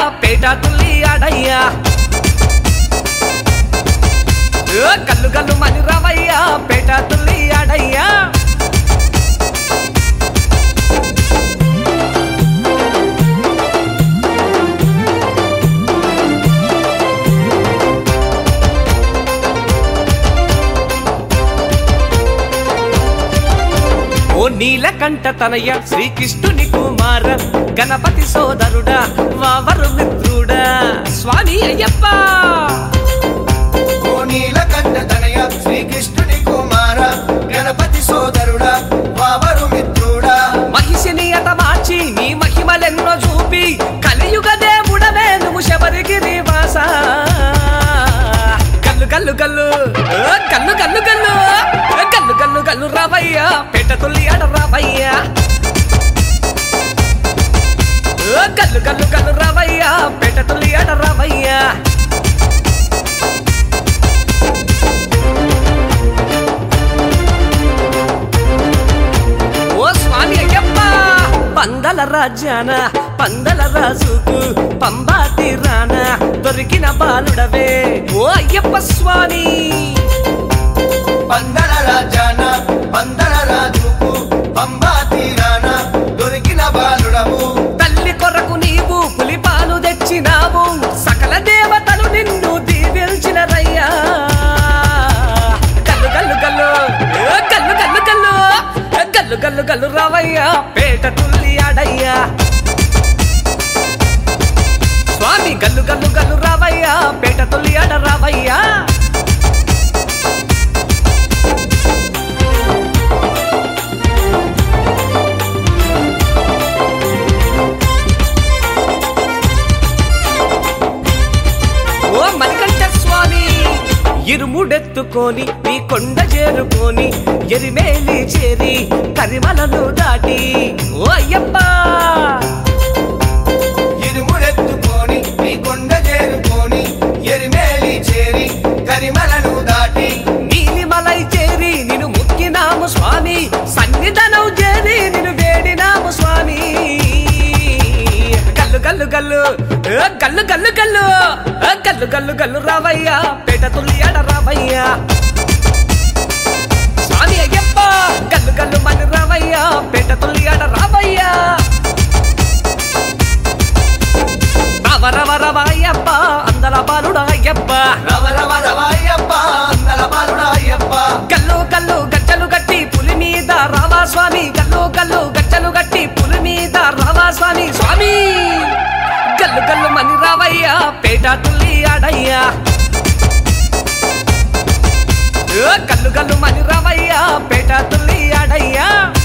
పేట తుల్లి ఆడయ్యా ఓ కల్లు కల్లు మని రావయ్యా పేట తుల్లి ఆడయ్యా ఓ నీలకంఠ తనయ శ్రీకృష్ణుని కుమార గణపతి సోదరుడా వావరు మిత్రుడా స్వామి అయ్యప్ప ఓ నీలకంఠ తనయ శ్రీకృష్ణుని కుమార గణపతి సోదరుడా వావరు మిత్రుడా మహిషిని అతమార్చి నీ మహిమలెన్నో చూపి కలియుగ దేవుడవే నువ్వు శబరిగిరి వాస కల్లు కల్లు కల్లు ఓ కల్లు కల్లు కల్లు ఓ కల్లు కల్లు కల్లు రావయ్యా పేట తుల్లి ఆడ రావయ్యా ఓ కల్లు కల్లు కల్లు రావయ్యా పేట తుల్లి ఆడ రావయ్యా ఓ స్వామి అయ్యప్ప పందల రాజ్యాన పందల రాజుకు పంబా తీరాన దొరికిన బాలుడవే ఓ అయ్యప్ప స్వామి పందల రాజాన పందల రాజుకు పంబా తీరాన దొరికిన బాలుడము తల్లి కొరకు నీవు పులిపాలు తెచ్చినావు సకల దేవతలు నిన్ను దీవించినరయ్యా కల్లు కల్లు కల్లు ఏ కల్లు కల్లు కల్లు ఏ కల్లు కల్లు కల్లు రావయ్యా పేట తుల్లి ఆడయ్యా స్వామి గల్లు గల్లు గల్లు రావయ్యా పేట తుల్లి ఆడ రావయ్యా ఓ మణికంఠ స్వామి ఇరుముడెత్తుకొని నీ కొండ చేరుకొని ఎరిమేలి చేరి కరిమలను దాటి ఓ అయ్యప్ప ఇరుముడెత్తుకొని నీ కొండ చేరుకొని ఎరిమేలి చేరి కరిమలను దాటి నీలిమలై చేరి నిన్ను ముక్కినాము స్వామి సన్నిధనం చేరి నిన్ను వేడినాము స్వామి గల్లు గల్లు గల్లు ఏ గల్లు గల్లు గల్లు ఏ గల్లు గల్లు గల్లు రావయ్యా పేట తుల్లి ఆడ రావయ్యా స్వామి అయ్యప్ప గల్లు గల్లు మని రావయ్యా పేట తుల్లి ఆడ రావయ్యా రవ రవ రవ అయ్యప్ప అందల బాలుడ అయ్యప్ప రవ రవ రవ అయ్యప్ప అందల బాలుడా అయ్యప్ప గల్లు గల్లు గజ్జలు గట్టి పులి మీద రావా స్వామి గల్లు గల్లు గజ్జలు గట్టి పులి మీద రావా స్వామి స్వామి గల్లు గల్లు మని రావయ్యా పేట తుల్లి ఆడయ్యా ఓ గల్లు గల్లు మని రావయ్యా పేట తుల్లి ఆడయ్యా